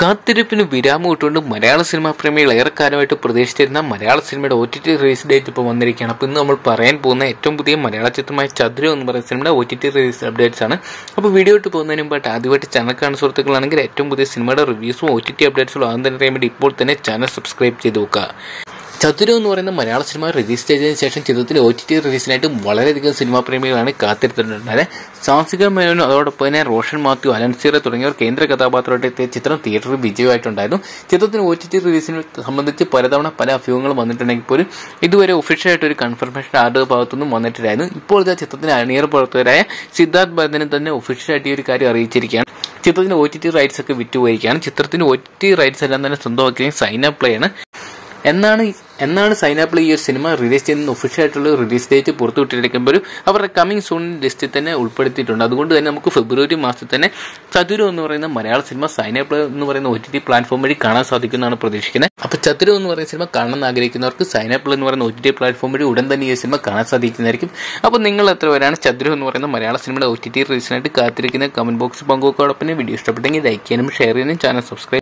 കാത്തിരിപ്പിന് വിരാമം ഇട്ടുകൊണ്ട് മലയാള സിനിമാ പ്രേമികൾ ഏറെക്കാലമായിട്ട് പ്രതീക്ഷിച്ചിരുന്ന മലയാള സിനിമയുടെ O T T release date ഇപ്പോൾ വന്നിരിക്കുകയാണ് അപ്പോൾ ഇന്ന് നമ്മൾ പറയാൻ പോകുന്ന ഏറ്റവും പുതിയ മലയാള ചിത്രമായ ചതുരം എന്ന് പറയുന്ന സിനിമയുടെ O T T release updates ആണ് അപ്പോൾ വീഡിയോ ഇട്ട് പോകുന്നതിന് മുമ്പായിട്ട് ആദ്യമായിട്ട് ചാനൽ കാണുന്ന സുഹൃത്തുക്കളാണെങ്കിൽ ഏറ്റവും പുതിയ സിനിമയുടെ റിവ്യൂസും ഒ ടി ടി അപ്ഡേറ്റ്സും ആദ്യം തന്നെ അറിയാൻ വേണ്ടി ഇപ്പോൾ തന്നെ ചാനൽ സബ്സ്ക്രൈബ് ചെയ്ത് നോക്കുക ചതുരം എന്ന് പറയുന്ന മലയാള സിനിമ റിലീസ് ചെയ്തതിനു ശേഷം ചിത്രത്തിന്റെ ഒ ടി ടി റിലീസിനായിട്ട് വളരെയധികം സിനിമാ പ്രേമികളാണ് കാത്തിരുത്തിട്ടുണ്ടായത് സാംസിക മേനോനും അതോടൊപ്പം തന്നെ റോഷൻ മാത്യു അലൻസീറ തുടങ്ങിയവർ കേന്ദ്ര കഥാപാത്രമായിട്ട് എത്തിയ ചിത്രം തിയേറ്ററിൽ വിജയമായിട്ടുണ്ടായിരുന്നു ചിത്രത്തിന് ഒ ടി ടി റിലീസിനെ സംബന്ധിച്ച് പലതവണ പല അഭ്യൂഹങ്ങളും വന്നിട്ടുണ്ടെങ്കിൽ പോലും ഇതുവരെ ഒഫീഷ്യലായിട്ട് ഒരു കൺഫർമേഷൻ ആരുടെ ഭാഗത്തുനിന്നും വന്നിട്ടില്ലായിരുന്നു ഇപ്പോൾ ഇതാ ചിത്രത്തിന് അണിയർ പ്രവർത്തകരായ സിദ്ധാർത്ഥ് ഭരതനും തന്നെ ഒഫീഷ്യലായിട്ട് ഈ ഒരു കാര്യം അറിയിച്ചിരിക്കുകയാണ് ചിത്രത്തിന് ഒ ടി ടി റൈറ്റ്സ് ഒക്കെ വിറ്റുപോയിരിക്കുകയാണ് ചിത്രത്തിന് ഒ ടി ടി റൈറ്റ്സ് എല്ലാം തന്നെ സ്വന്തമാക്കിയ സൈൻ അപ്പ് പ്ലേ ആണ് എന്നാണ് എന്നാണ് സൈനാപ്പിൾ ഈ ഒരു സിനിമ റിലീസ് ചെയ്യുന്ന ഒഫീഷ്യൽ ആയിട്ടുള്ള റിലീസ് ഡേറ്റ് പുറത്തുവിട്ടിരിക്കുമ്പോൾ അവരുടെ കമ്മിങ് സൂൺ ലിസ്റ്റിൽ തന്നെ ഉൾപ്പെടുത്തിയിട്ടുണ്ട് അതുകൊണ്ട് തന്നെ നമുക്ക് ഫെബ്രുവരി മാസത്തിൽ തന്നെ ചതുരം എന്ന് പറയുന്ന മലയാള സിനിമ സൈനാപ്പിൾ എന്ന് പറയുന്ന ഒ ടി ടി പ്ലാറ്റ്ഫോം വഴി കാണാൻ സാധിക്കുന്നതാണ് പ്രതീക്ഷിക്കുന്നത് അപ്പോൾ ചതുരം എന്ന് പറയുന്ന സിനിമ കാണാൻ ആഗ്രഹിക്കുന്നവർക്ക് സൈനാപ്പിൾ എന്ന് പറയുന്ന ഒ ടി ടി പ്ലാറ്റ്ഫോം വഴി ഉടൻ തന്നെ ഈ സിനിമ കാണാൻ സാധിക്കുന്നതായിരിക്കും അപ്പോൾ നിങ്ങൾ എത്ര പേരാണ് ചതുരം എന്ന് പറയുന്ന മലയാള സിനിമയുടെ ഒ ടി ടി റിലീസിനായിട്ട് കാത്തിരിക്കുന്ന കമന്റ് ബോക്സ് പങ്കുവെക്കോടൊപ്പം വീഡിയോ ഇഷ്ടപ്പെട്ടെങ്കിൽ ലൈക്ക് ചെയ്യാനും ഷെയർ ചെയ്യാനും ചാനൽ സബ്സ്ക്രൈബ്